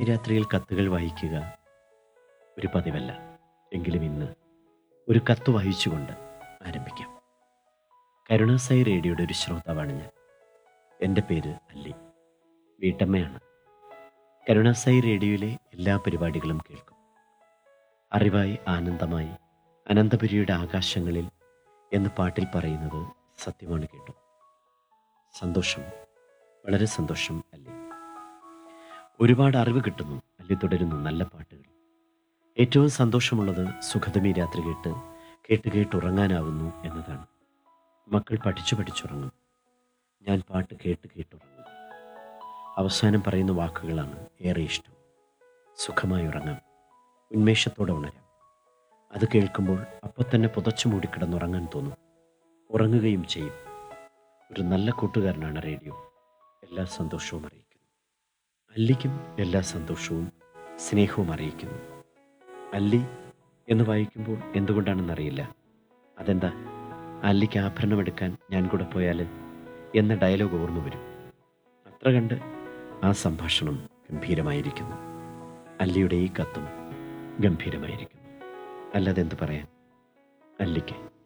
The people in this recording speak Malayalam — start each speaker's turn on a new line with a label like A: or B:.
A: പാതിരാത്രിയിൽ കത്തുകൾ വായിക്കുക ഒരു പതിവല്ല എങ്കിലും ഇന്ന് ഒരു കത്ത് വായിച്ചുകൊണ്ട് ആരംഭിക്കാം കരുണാസായി റേഡിയോയുടെ ഒരു ശ്രോതാവാണ് ഞാൻ എൻ്റെ പേര് അല്ലി വീട്ടമ്മയാണ് കരുണാസായി റേഡിയോയിലെ എല്ലാ പരിപാടികളും കേൾക്കും അറിവായി ആനന്ദമായി അനന്തപുരിയുടെ ആകാശങ്ങളിൽ എന്ന് പാട്ടിൽ പറയുന്നത് സത്യമാണ് കേട്ടു സന്തോഷം വളരെ സന്തോഷം അല്ലേ ഒരുപാട് അറിവ് കിട്ടുന്നു അല്ലി തുടരുന്നു നല്ല പാട്ടുകൾ ഏറ്റവും സന്തോഷമുള്ളത് സുഖതമി രാത്രി കേട്ട് കേട്ട് കേട്ട് ഉറങ്ങാനാവുന്നു എന്നതാണ് മക്കൾ പഠിച്ചു പഠിച്ചുറങ്ങും ഞാൻ പാട്ട് കേട്ട് കേട്ടുറങ്ങും അവസാനം പറയുന്ന വാക്കുകളാണ് ഏറെ ഇഷ്ടം സുഖമായി ഉറങ്ങാം ഉന്മേഷത്തോടെ ഉണരാം അത് കേൾക്കുമ്പോൾ അപ്പോൾ തന്നെ പുതച്ചു മൂടി കിടന്നുറങ്ങാൻ തോന്നും ഉറങ്ങുകയും ചെയ്യും ഒരു നല്ല കൂട്ടുകാരനാണ് റേഡിയോ എല്ലാ സന്തോഷവും അറിയിക്കുന്നു അല്ലിക്കും എല്ലാ സന്തോഷവും സ്നേഹവും അറിയിക്കുന്നു അല്ലി എന്ന് വായിക്കുമ്പോൾ എന്തുകൊണ്ടാണെന്നറിയില്ല അതെന്താ അല്ലിക്ക് ആഭരണമെടുക്കാൻ ഞാൻ കൂടെ പോയാൽ എന്ന ഡയലോഗ് ഓർമ്മ വരും അത്ര കണ്ട് ആ സംഭാഷണം ഗംഭീരമായിരിക്കുന്നു അല്ലിയുടെ ഈ കത്തും ഗംഭീരമായിരിക്കുന്നു അല്ലാതെ എന്ത് പറയാൻ അല്ലിക്ക്